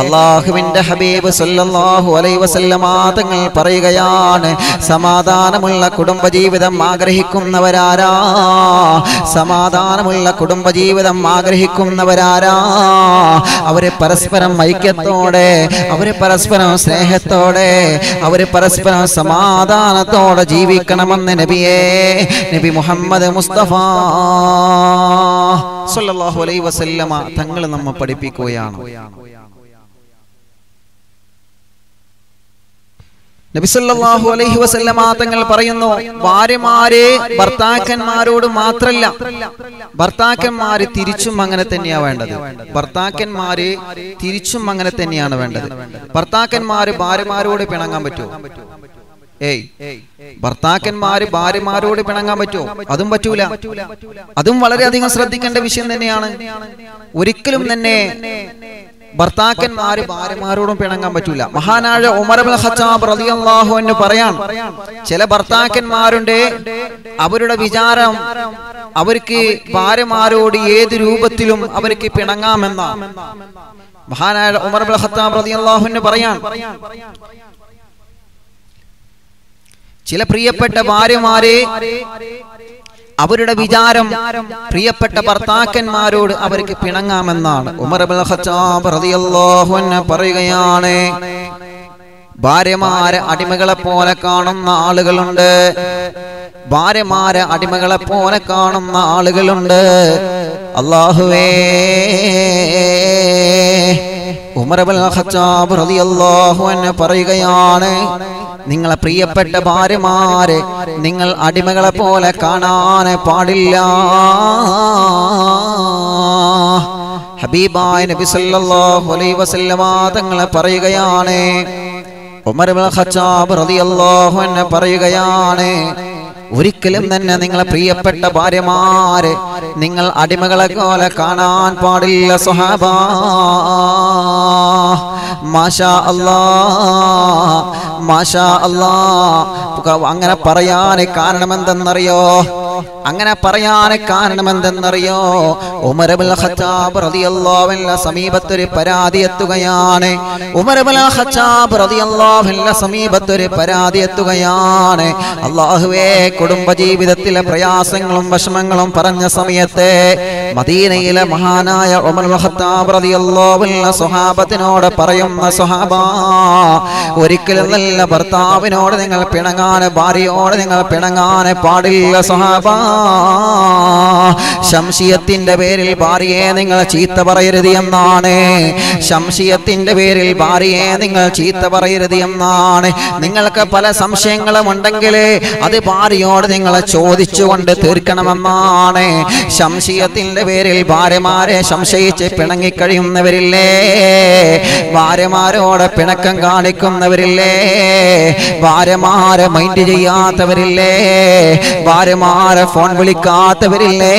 അള്ളാഹുവിന്റെ ഹബീബ് സല്ലല്ലാഹു അലൈഹി വസല്ലമ തങ്ങൾ പറയുകയാണ് സമാധാനമുള്ള കുടുംബജീവിതം ആഗ്രഹിക്കുന്നവരാരാ സമാധാനമുള്ള കുടുംബജീവിതം ആഗ്രഹിക്കുന്നവരാരാ അവര് പരസ്പരം ഐക്യത്തോടെ അവര് പരസ്പരം സ്നേഹത്തോടെ അവര് പരസ്പരം സമാധാനത്തോടെ ജീവിക്കണമെന്ന് നബിയേ നബി മുഹമ്മദ് മുസ്തഫ സല്ലല്ലാഹു അലൈഹി വസല്ലമ തങ്ങൾ നമ്മെ പഠിപ്പിക്കുകയാണ് നബിസല്ലാഹു അലൈഹി വസല്ലമ തങ്ങൾ പറയുന്നു ഭാര്യമാരെ ഭർത്താക്കന്മാരോട് മാത്രല്ല ഭർത്താക്കന്മാര് തിരിച്ചും അങ്ങനെ തന്നെയാ വേണ്ടത് ഭർത്താക്കന്മാര് തിരിച്ചും അങ്ങനെ തന്നെയാണ് വേണ്ടത് ഭർത്താക്കന്മാര് ഭാര്യമാരോട് പിണങ്ങാൻ പറ്റുമോ ഏയ് ഭർത്താക്കന്മാര് ഭാര്യമാരോട് പിണങ്ങാൻ പറ്റുമോ അതും പറ്റൂല അതും വളരെയധികം ശ്രദ്ധിക്കേണ്ട വിഷയം തന്നെയാണ് ഒരിക്കലും തന്നെ ഭർത്താക്കന്മാര് ഭാര്യമാരോടും പിണങ്ങാൻ പറ്റൂല മഹാനായ ഉമർ അബ്ദുൽ ഖത്താബ് റളിയല്ലാഹു അൻഹു പറയാൻ ചില ഭർത്താക്കന്മാരുണ്ട് അവരുടെ വിചാരം അവർക്ക് ഭാര്യമാരോട് ഏത് രൂപത്തിലും അവർക്ക് പിണങ്ങാമെന്ന മഹാനായ ഉമർ അബ്ദുൽ ഖത്താബ് റളിയല്ലാഹു അൻഹു പറയാൻ ചില പ്രിയപ്പെട്ട ഭാര്യമാരെ അവരുടെ വിചാരം പ്രിയപ്പെട്ട ഭർത്താക്കന്മാരോട് അവർക്ക് പിണങ്ങാമെന്നാണ് ഉമർ അബ്ദുൽ ഖത്താബ് റളിയല്ലാഹു അൻഹു പറയുകയാണ് ഭാര്യമാരെ അടിമകളെ പോലെ കാണുന്ന ആളുകളുണ്ട് ഭാര്യമാരെ അടിമകളെ പോലെ കാണുന്ന ആളുകളുണ്ട് അള്ളാഹുവേ ഉമർ അബ്ദുൽ ഖത്താബ് റളിയല്ലാഹു അൻഹു പറയുകയാണ് നിങ്ങളെ പ്രിയപ്പെട്ട ഭാര്യമാരെ നിങ്ങൾ അടിമകളെ പോലെ കാണാൻ പാടില്ല ഹബീബായ നബി സല്ലല്ലാഹു അലൈഹി വസല്ലമ തങ്ങളെ പറയുകയാണ് ഉമർ ഇബ്നുൽ ഖത്താബ് റളിയല്ലാഹു അൻഹു പറയുകയാണ് ഒരിക്കലും തന്നെ നിങ്ങളെ പ്രിയപ്പെട്ട ഭാര്യമാരെ നിങ്ങൾ അടിമകളെ പോലെ കാണാൻ പാടില്ല സുഹാബ മാഷാ അല്ലാ മാഷാ അല്ലാ അങ്ങനെ പറയാൻ കാരണം എന്തെന്നറിയോ അങ്ങനെ പറയാൻ കാരണം എന്തെന്നറിയോ ഉമരബുൽ ഖത്താബ് റളിയല്ലാഹുവിന്റെ സമീപത്തൊരു പരാതി എത്തുകയാണ് ഉമരബുൽ ഖത്താബ് റളിയല്ലാഹുവിന്റെ സമീപത്തൊരു പരാതി എത്തുകയാണ് അള്ളാഹുവേ കുടുംബജീവിതത്തിലെ പ്രയാസങ്ങളും വിഷമങ്ങളും പറഞ്ഞ സമയത്ത് മദീനയിലെ മഹാനായ ഉമർ ഖത്താബ് റളിയല്ലാഹുവിന്റെ സ്വഹാബത്തിനോട് പറയുന്ന സ്വഹാബ ഒരിക്കലും നല്ല ഭർത്താവിനോട് നിങ്ങൾ പിണങ്ങാൻ ഭാര്യയോട് നിങ്ങൾ പിണങ്ങാൻ പാടില്ല സ്വഹാബ സംശയത്തിന്റെ പേരിൽ ഭാര്യയെ നിങ്ങൾ ചീത്ത പറയരുത് എന്നാണ് സംശയത്തിന്റെ പേരിൽ ഭാര്യയെ നിങ്ങൾ ചീത്ത പറയരുത് എന്നാണ് നിങ്ങൾക്ക് പല സംശയങ്ങളും ഉണ്ടെങ്കിൽ അത് ഭാര്യയോട് നിങ്ങൾ ചോദിച്ചുകൊണ്ട് തീർക്കണമെന്നാണ് സംശയത്തിന്റെ പേരിൽ ഭാര്യമാരെ സംശയിച്ച് പിണങ്ങിക്കഴിയുന്നവരില്ലേ ഭാര്യമാരോട് പിണക്കം കാണിക്കുന്നവരില്ലേ ഭാര്യമാരെ മൈൻഡ് ചെയ്യാത്തവരില്ലേ ഭാര്യമാരെ ഫോൺ വിളിക്കാത്തവരില്ലേ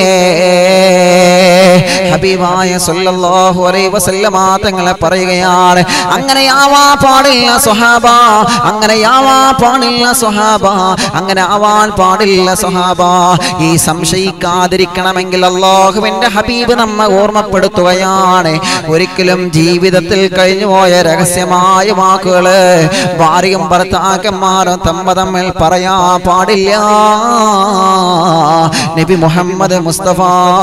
ഹബീബായ സല്ലല്ലാഹു അലൈഹി വസല്ലമ തങ്ങളെ പറയുകയാണ് അങ്ങനെയാവാ പാടില്ല സ്വഹാബ അങ്ങനെയാവാ പാടില്ല സ്വഹാബ അങ്ങനെ ആവാൻ പാടില്ല സ്വഹാബ ഈ സംശയിക്കാതിരിക്കണമെങ്കിൽ അള്ളാഹുവിന്റെ ഹബീബ് നമ്മെ ഓർമ്മപ്പെടുത്തുകയാണ് ഒരിക്കലും ജീവിതത്തിൽ കഴിഞ്ഞുപോയ രഹസ്യമായ വാക്കുകള് ഭാര്യയും ഭർത്താക്കന്മാരും തമ്മ തമ്മിൽ പറയാ പാടില്ല നബി മുഹമ്മദ് മുസ്തഫ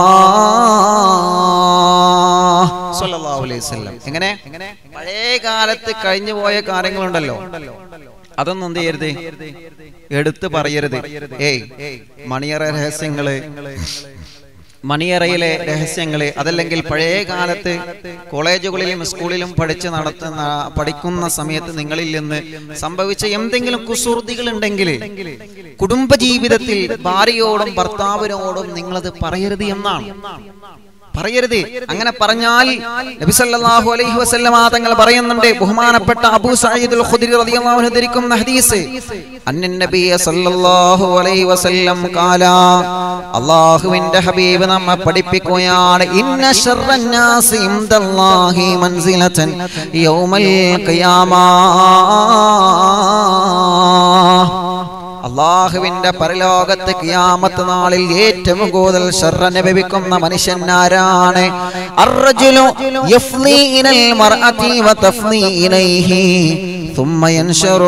സല്ലല്ലാഹു അലൈഹി വസല്ലം എങ്ങനെ പഴയ കാലത്ത് കഴിഞ്ഞു പോയ കാര്യങ്ങളുണ്ടല്ലോ അതൊന്നും എന്ത് ചെയ്യരുത് എടുത്തു പറയരുത് ഏയ് മണിയറ രഹസ്യങ്ങള് മണിയറയിലെ രഹസ്യങ്ങള് അതല്ലെങ്കിൽ പഴയ കാലത്ത് കോളേജുകളിലും സ്കൂളിലും പഠിച്ച് നടത്തുന്ന പഠിക്കുന്ന സമയത്ത് നിങ്ങളിൽ നിന്ന് സംഭവിച്ച എന്തെങ്കിലും കുസൃതികൾ ഉണ്ടെങ്കിൽ കുടുംബജീവിതത്തിൽ ഭാര്യയോടും ഭർത്താവിനോടും നിങ്ങളത് പറയരുത് എന്നാണ് പറയരുത് അങ്ങനെ പറഞ്ഞാൽ നബി സല്ലല്ലാഹു അലൈഹി വസല്ലമ തങ്ങൾ പറയുന്നുണ്ട് ബഹുമാനപ്പെട്ട അബൂ സഈദുൽ ഖുദരി റളിയല്ലാഹു അൻഹു ധരിക്കുന്ന ഹദീസ് അന്നൻ നബിയ സല്ലല്ലാഹു അലൈഹി വസല്ലം കാല അല്ലാഹുവിന്റെ ഹബീബ് നമ്മെ പഠിപ്പിക്കുകയാണ് ഇന്ന ശർറൻ നാസി ഇൻദല്ലാഹി മൻസിലതൻ യൗമൽ ഖിയാമ അള്ളാഹുവിന്റെ പരലോകത്ത് കിയാമത്ത് നാളിൽ ഏറ്റവും കൂടുതൽ ഷർറ അനുഭവിക്കുന്ന മനുഷ്യൻ ആരാണ് അർറജുലു യഫ്ലി ഇനൽ മർഅതി വതഫ്ലി ഇലൈഹി ثم ينشر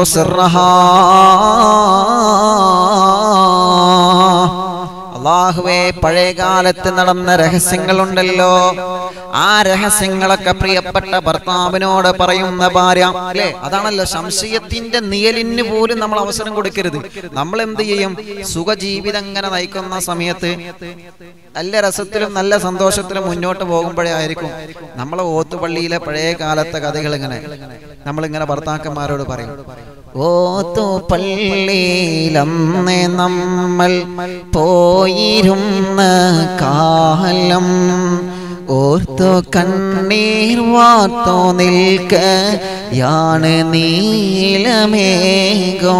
سرها അള്ളാഹുവേ പഴയ കാലത്ത് നടന്ന രഹസ്യങ്ങളുണ്ടല്ലോ ആ രഹസ്യങ്ങളൊക്കെ പ്രിയപ്പെട്ട ഭർത്താവിനോട് പറയുന്ന ഭാര്യ അല്ലേ അതാണല്ലോ സംശയത്തിന്റെ നിയലിന് പോലും നമ്മൾ അവസരം കൊടുക്കരുത് നമ്മൾ എന്ത് ചെയ്യും സുഖജീവിതം ഇങ്ങനെ നയിക്കുന്ന സമയത്ത് നല്ല രസത്തിലും നല്ല സന്തോഷത്തിലും മുന്നോട്ട് പോകുമ്പോഴേ ആയിരിക്കും നമ്മളെ ഓത്തുപള്ളിയിലെ പഴയ കാലത്തെ കഥകൾ ഇങ്ങനെ നമ്മളിങ്ങനെ ഭർത്താക്കന്മാരോട് പറയും ഓത്തു പള്ളിയിലന്ന് നമ്മൾ പോയിരുന്ന കാലം ഓർത്തു കണ്ണീർ വാർത്തോ നിൽക്ക യാണ് നീലമേകോ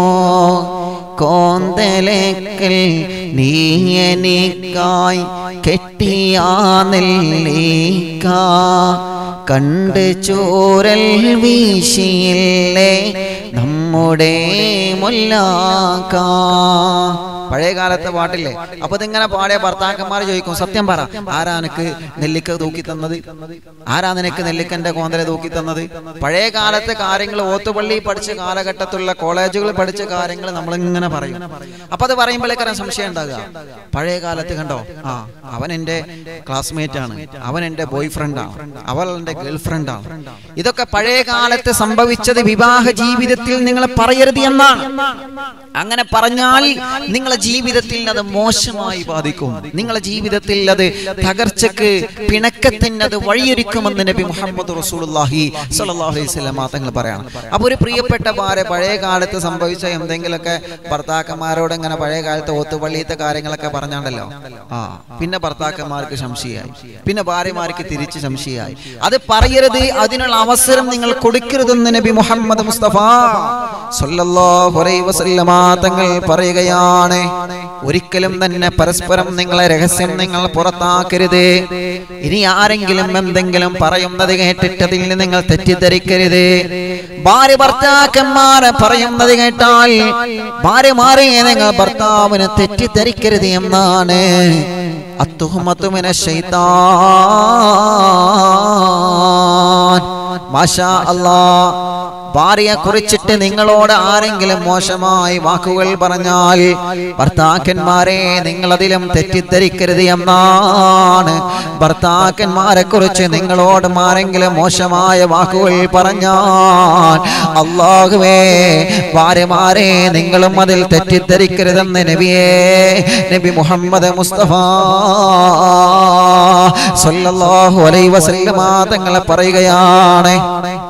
കോന്തലക്കൽ നീയനിക്കായി കെട്ടിയാ നെല്ലിക്ക കണ്ട് ചോരൽ വീശിയില്ലേ നമ്മുടെ മുല്ലാക്ക പഴയ കാലത്തെ പാട്ടില്ലേ അപ്പൊ ഇതിങ്ങനെ പാടിയ ഭർത്താക്കന്മാർ ചോദിക്കും സത്യം പറ ആരാ നിനക്ക് നെല്ലിക്ക തൂക്കി തന്നത് ആരാ നിനക്ക് നെല്ലിക്കന്റെ കോന്തല തൂക്കി തന്നത് പഴയ കാലത്തെ കാര്യങ്ങൾ ഓത്തുപള്ളി പഠിച്ച കാലഘട്ടത്തിലുള്ള കോളേജുകളിൽ പഠിച്ച കാര്യങ്ങൾ നമ്മളിങ്ങനെ പറയും അപ്പൊ അത് പറയുമ്പോഴേക്കാരം സംശയം ഉണ്ടാകുക പഴയ കാലത്ത് കണ്ടോ ആ അവൻ എന്റെ ക്ലാസ്മേറ്റ് ആണ് അവൻ എന്റെ ബോയ് ഫ്രണ്ടാണ് അവൾ എന്റെ ഗേൾ ഫ്രണ്ടാണ് ഇതൊക്കെ പഴയ കാലത്ത് സംഭവിച്ചത് വിവാഹ ജീവിതത്തിൽ നിങ്ങൾ പറയരുത് എന്നാണ് അങ്ങനെ പറഞ്ഞാൽ നിങ്ങളെ ജീവിതത്തിൽ അത് മോശമായി ബാധിക്കും നിങ്ങളെ ജീവിതത്തിൽ അത് തകർച്ചക്ക് പിണക്കത്തിന് അത് വഴിയൊരുക്കുമെന്ന് നബി മുഹമ്മദ് റസൂലുള്ളാഹി സ്വല്ലല്ലാഹു അലൈഹി വസല്ലം തങ്ങൾ പറയണം അപ്പൊ ഒരു പ്രിയപ്പെട്ട ഭാര്യ പഴയ കാലത്ത് സംഭവിച്ച എന്തെങ്കിലുമൊക്കെ ഭർത്താക്കന്മാരോട് ഇങ്ങനെ പഴയ കാലത്ത് ഓത്തുപള്ളിയത്തെ കാര്യങ്ങളൊക്കെ പറഞ്ഞാണ്ടല്ലോ ആ പിന്നെ ഭർത്താക്കന്മാർക്ക് സംശയമായി പിന്നെ ഭാര്യമാർക്ക് തിരിച്ച് സംശയമായി അത് പറയരുത് അതിനുള്ള അവസരം നിങ്ങൾ കൊടുക്കരുതെന്ന് നബി മുഹമ്മദ് മുസ്തഫ സല്ലല്ലാഹു അലൈഹി വസല്ലമ തങ്ങൾ പറയുകയാണ് ഒരിക്കലും തന്നെ പരസ്പരം നിങ്ങളെ രഹസ്യം നിങ്ങൾ പുറത്താക്കരുത് ഇനി ആരെങ്കിലും എന്തെങ്കിലും പറയുന്നത് കേട്ടിട്ട് അതിൽ നിന്ന് നിങ്ങൾ തെറ്റിദ്ധരിക്കരുത് ഭാര്യ ഭർത്താക്കന്മാരെ പറയുന്നത് കേട്ടാൽ ഭാര്യമാരെ നിങ്ങൾ ഭർത്താവിനെ തെറ്റിദ്ധരിക്കരുത് എന്നാണ് അത്തുഹമത്തുമിന ശൈത്താൻ മാഷാ അല്ലാ ഭാര്യയെ കുറിച്ചിട്ട് നിങ്ങളോട് ആരെങ്കിലും മോശമായി വാക്കുകൾ പറഞ്ഞാൽ ഭർത്താക്കന്മാരെ നിങ്ങൾ അതിലും തെറ്റിദ്ധരിക്കരുത് എന്നാണ് ഭർത്താക്കന്മാരെ കുറിച്ച് നിങ്ങളോട് ആരെങ്കിലും മോശമായ വാക്കുകൾ പറഞ്ഞാൽ അള്ളാഹുവേ ഭാര്യമാരെ നിങ്ങളും അതിൽ തെറ്റിദ്ധരിക്കരുതെന്ന് നബിയേ നബി മുഹമ്മദ് മുസ്തഫ സല്ലല്ലാഹു അലൈഹി വസല്ലമ തങ്ങളെ പറയുകയാണ്